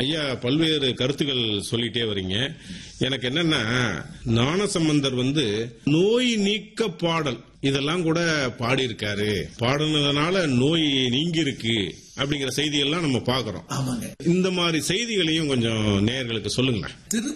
ஐயா பல்வேறு கருத்துக்கள் சொல்லிட்டே வரீங்க எனக்கு என்னன்னா ஞானசம்பந்தர் வந்து நோய் நீக்க பாடல் இதெல்லாம் கூட பாடியிருக்காரு பாடினதுனால நோய் நீங்கி இருக்கு அப்படிங்கிற செய்தியெல்லாம் நம்ம பாக்குறோம் ஆமாங்க இந்த மாதிரி செய்திகளையும் கொஞ்சம் நேயர்களுக்கு சொல்லுங்களேன்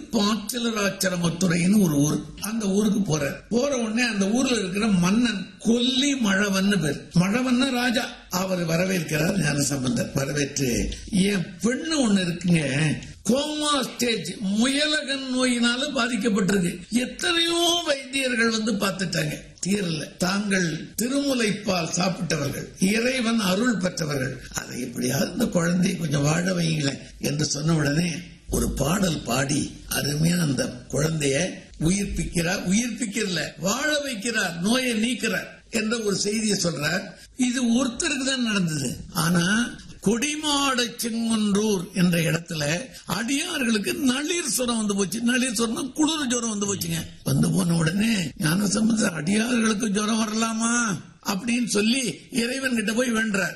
திருப்பாச்சலராச்சரமத்துறைன்னு ஒரு ஊர் அந்த ஊருக்கு போற போற உடனே அந்த ஊர்ல இருக்கிற மன்னன் கொல்லி மழவன்னு பேர் மழவன்னு ராஜா அவர் வரவேற்கிறார் ஞானசம்பந்தர் வரவேற்று என் பெண்ணு ஒண்ணு இருக்குங்க கோமா ஸ்டேஜ் முயலகன் நோயினால பாதிக்கப்பட்டிருக்கு எத்தனையோ வைத்தியர்கள் வந்து பார்த்துட்டாங்க தீரல தாங்கள் திருமுலைப்பால் சாப்பிட்டவர்கள் இறைவன் அருள் பெற்றவர்கள் அதை எப்படியாவது இந்த குழந்தையை கொஞ்சம் வாழ வைங்களேன் என்று சொன்ன உடனே ஒரு பாடல் பாடி அருமையா அந்த குழந்தைய உயிர்ப்பிக்கிறார் உயிர்ப்பிக்கிறல வாழ வைக்கிறார் நோயை நீக்கிறார் என்ற ஒரு செய்தியை சொல்றார் இது ஒருத்தருக்கு தான் நடந்தது ஆனா கொடிமாட செங்குன்றூர் என்ற இடத்துல அடியார்களுக்கு நளிர் சுரம் வந்து போச்சு நளிர் சுரம் குளிர் ஜுரம் வந்து போச்சுங்க வந்து போன உடனே ஞான சம்பந்தர் அடியார்களுக்கு ஜுரம் வரலாமா அப்படின்னு சொல்லி இறைவன் கிட்ட போய் வென்றார்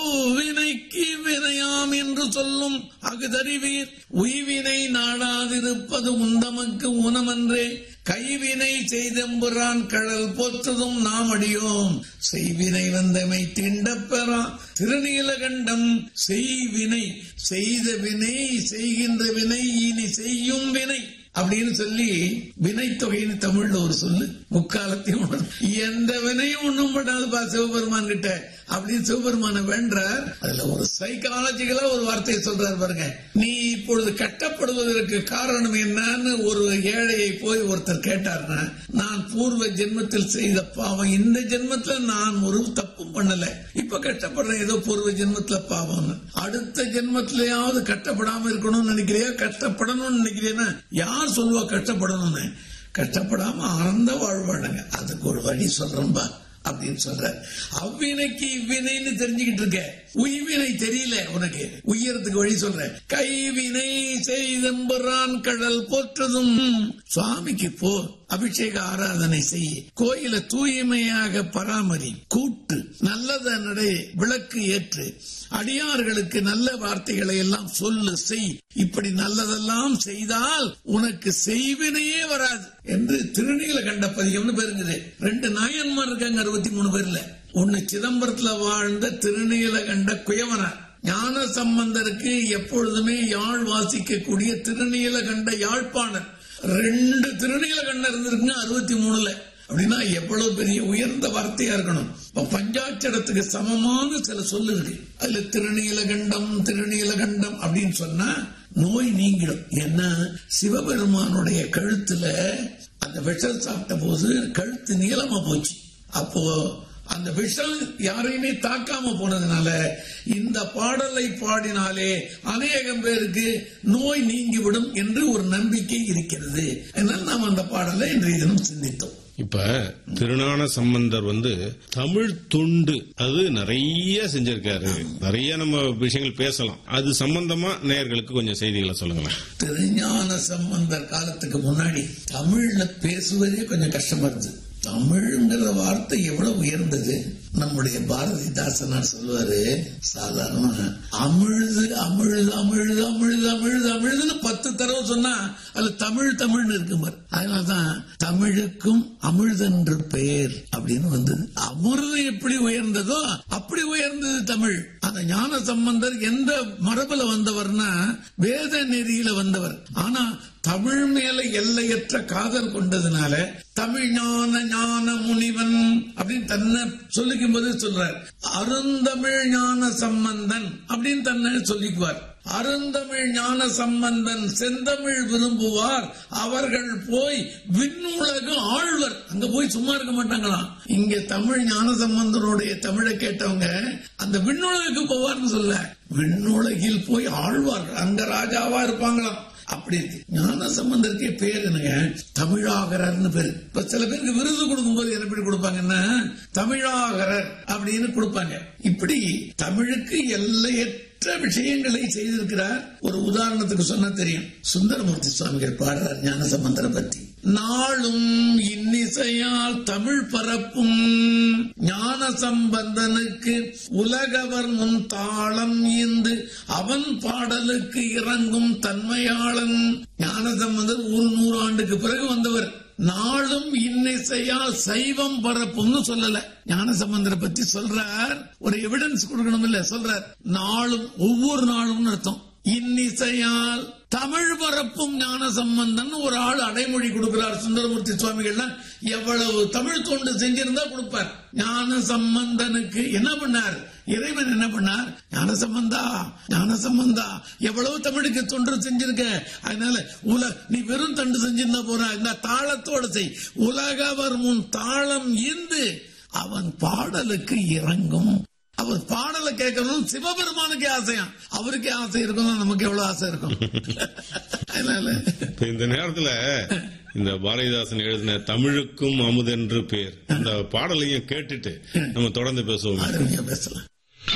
வினைக்கு வினையாம் என்று சொல்லும் அகுதறிவீர் உய்வினை நாடாதிருப்பது உந்தமக்கு உணமன்றே கைவினை செய்தெம்புறான் கடல் போற்றதும் நாம் அடியோம் செய்வினை வந்தமை திண்டப்பெறா திருநீலகண்டம் செய்வினை செய்த வினை செய்கின்ற வினை இனி செய்யும் வினை அப்படின்னு சொல்லி வினைத்தொகைன்னு தமிழ்ல ஒரு சொல்லு முக்காலத்தையும் உணரும். எந்த வினையும் ஒண்ணும் படாதுப்பா சிவபெருமான் கிட்ட அப்படின்னு சிவபெருமான வேண்டார் அதுல ஒரு சைக்காலஜிக்கலா ஒரு வார்த்தையை சொல்றாரு பாருங்க நீ இப்பொழுது கட்டப்படுவதற்கு காரணம் என்னன்னு ஒரு ஏழையை போய் ஒருத்தர் கேட்டார்னா நான் பூர்வ ஜென்மத்தில் செய்த பாவம் இந்த ஜென்மத்துல நான் ஒரு தப்பும் பண்ணல இப்ப கஷ்டப்படுறேன் ஏதோ பூர்வ ஜென்மத்துல பாவம் அடுத்த ஜென்மத்திலேயாவது கஷ்டப்படாம இருக்கணும்னு நினைக்கிறியா கஷ்டப்படணும்னு நினைக்கிறியா யார் சொல்லுவா கஷ்டப்படணும்னு கஷ்டப்படாம ஆனந்த வாழ்வாடுங்க அதுக்கு ஒரு வழி சொல்றேன்பா அப்படின்னு சொல்ற அவ்வினைக்கு இவ்வினைன்னு தெரிஞ்சுக்கிட்டு இருக்க உய்வினை தெரியல உனக்கு உயரத்துக்கு வழி சொல்ற கைவினை செய்தம்புறான் கடல் போற்றதும் சுவாமிக்கு போ அபிஷேக ஆராதனை செய் கோயில தூய்மையாக பராமரி கூட்டு நல்லத நடை விளக்கு ஏற்று அடியார்களுக்கு நல்ல வார்த்தைகளை எல்லாம் சொல்லு செய் இப்படி நல்லதெல்லாம் செய்தால் உனக்கு செய்வினையே வராது என்று திருநீல கண்ட பதிகம்னு பெருங்குது ரெண்டு நாயன்மார் இருக்காங்க அறுபத்தி மூணு பேர்ல ஒன்னு சிதம்பரத்துல வாழ்ந்த திருநீல கண்ட குயவனார் ஞான சம்பந்தருக்கு எப்பொழுதுமே யாழ் வாசிக்கக்கூடிய திருநீல கண்ட யாழ்ப்பாணர் ரெண்டு திருநீல கண்டம் இருந்திருக்குங்க அறுபத்தி மூணுல அப்படின்னா எவ்வளவு பெரிய உயர்ந்த வார்த்தையா இருக்கணும் இப்ப பஞ்சாட்சரத்துக்கு சமமான சில சொல்லு இருக்கு அதுல திருநீலகண்டம் திருநீலகண்டம் அப்படின்னு சொன்னா நோய் நீங்கிடும் ஏன்னா சிவபெருமானுடைய கழுத்துல அந்த விஷம் சாப்பிட்ட போது கழுத்து நீளமா போச்சு அப்போ அந்த விஷம் யாரையுமே தாக்காம போனதுனால இந்த பாடலை பாடினாலே அநேகம் பேருக்கு நோய் நீங்கிவிடும் என்று ஒரு நம்பிக்கை இருக்கிறது அதனால நாம் அந்த பாடலை இன்றைய தினம் சிந்தித்தோம் இப்ப திருஞான சம்பந்தர் வந்து தமிழ் தொண்டு அது நிறைய செஞ்சிருக்காரு நிறைய நம்ம விஷயங்கள் பேசலாம் அது சம்பந்தமா நேயர்களுக்கு கொஞ்சம் செய்திகளை சொல்லுங்களேன் திருஞான சம்பந்தர் காலத்துக்கு முன்னாடி தமிழ்ல பேசுவதே கொஞ்சம் கஷ்டமா இருந்தது தமிழ்ங்கிற வார்த்தை எவ்வளவு உயர்ந்தது நம்முடைய பாரதிதாசனார் சொல்லுவாரு சாதாரணமா அமிழ்து அமிழ்து அமிழ்து அமிழ்து அமிழ்து அமிழ்துன்னு பத்து தடவை சொன்னா அதுல தமிழ் தமிழ்னு இருக்கு பாரு அதனாலதான் தமிழுக்கும் அமிழ்தென்று பெயர் அப்படின்னு வந்தது அமிர்தம் எப்படி உயர்ந்ததோ அப்படி உயர்ந்தது தமிழ் அந்த ஞான சம்பந்தர் எந்த மரபுல வந்தவர்னா வேத நெறியில வந்தவர் ஆனா தமிழ் மேல எல்லையற்ற காதல் கொண்டதுனால தமிழ் ஞான ஞான முனிவன் அப்படின்னு தன்னை சொல்லிக்கும் போது சொல்றார் அருந்தமிழ் ஞான சம்பந்தன் அப்படின்னு தன்னை சொல்லிக்குவார் அருந்தமிழ் ஞான சம்பந்தன் செந்தமிழ் விரும்புவார் அவர்கள் போய் விண்ணுலகு ஆழ்வர் அங்க போய் சும்மா இருக்க மாட்டாங்களாம் இங்க தமிழ் ஞான சம்பந்தனுடைய தமிழை கேட்டவங்க அந்த விண்ணுலகுக்கு போவார்னு சொல்ல விண்ணுலகில் போய் ஆழ்வார் அங்க ராஜாவா இருப்பாங்களாம் அப்படி இருக்கு ஞான சம்பந்தருக்கே பேர் என்னங்க தமிழாகரர்னு பேரு இப்ப சில பேருக்கு விருது கொடுக்கும்போது என்ன பேர் கொடுப்பாங்கன்னா தமிழாகரர் அப்படின்னு கொடுப்பாங்க இப்படி தமிழுக்கு எல்லையற்ற விஷயங்களை செய்திருக்கிறார் ஒரு உதாரணத்துக்கு சொன்னா தெரியும் சுந்தரமூர்த்தி சுவாமிகள் பாடுறார் ஞான சம்பந்தரை பற்றி நாளும் இன்னிசையால் தமிழ் பரப்பும் ஞான சம்பந்தனுக்கு உலகவர் முன் தாளம் ஈந்து அவன் பாடலுக்கு இறங்கும் தன்மையாளன் ஞான சம்பந்தர் ஒரு நூறு ஆண்டுக்கு பிறகு வந்தவர் நாளும் இன்னிசையால் சைவம் பரப்பும்னு சொல்லல ஞான சம்பந்தரை பத்தி சொல்றார் ஒரு எவிடன்ஸ் கொடுக்கணும் இல்ல சொல்றார் நாளும் ஒவ்வொரு நாளும் அர்த்தம் இன்னிசையால் தமிழ் பரப்பும் ஞான சம்பந்தன் ஒரு ஆள் அடைமொழி கொடுக்கிறார் சுந்தரமூர்த்தி சுவாமிகள்லாம் எவ்வளவு தமிழ் தொண்டு செஞ்சிருந்தா கொடுப்பார் ஞான சம்பந்தனுக்கு என்ன பண்ணார் இறைவன் என்ன பண்ணார் ஞான சம்பந்தா ஞான சம்பந்தா எவ்வளவு தமிழுக்கு தொண்டு செஞ்சிருக்க அதனால உல நீ வெறும் தண்டு செஞ்சிருந்தா போறா இந்த தாளத்தோட செய் உலகவர் முன் தாளம் ஈந்து அவன் பாடலுக்கு இறங்கும் அவர் பாடலை கேட்கணும் சிவபெருமானுக்கே ஆசையாம் அவருக்கே ஆசை இருக்கும் நமக்கு எவ்வளவு ஆசை இருக்கும் அதனால இப்ப இந்த நேரத்துல இந்த பாரதிதாசன் எழுதின தமிழுக்கும் அமுதென்று பேர் அந்த பாடலையும் கேட்டுட்டு நம்ம தொடர்ந்து பேசுவோம் அருமையா பேசலாம்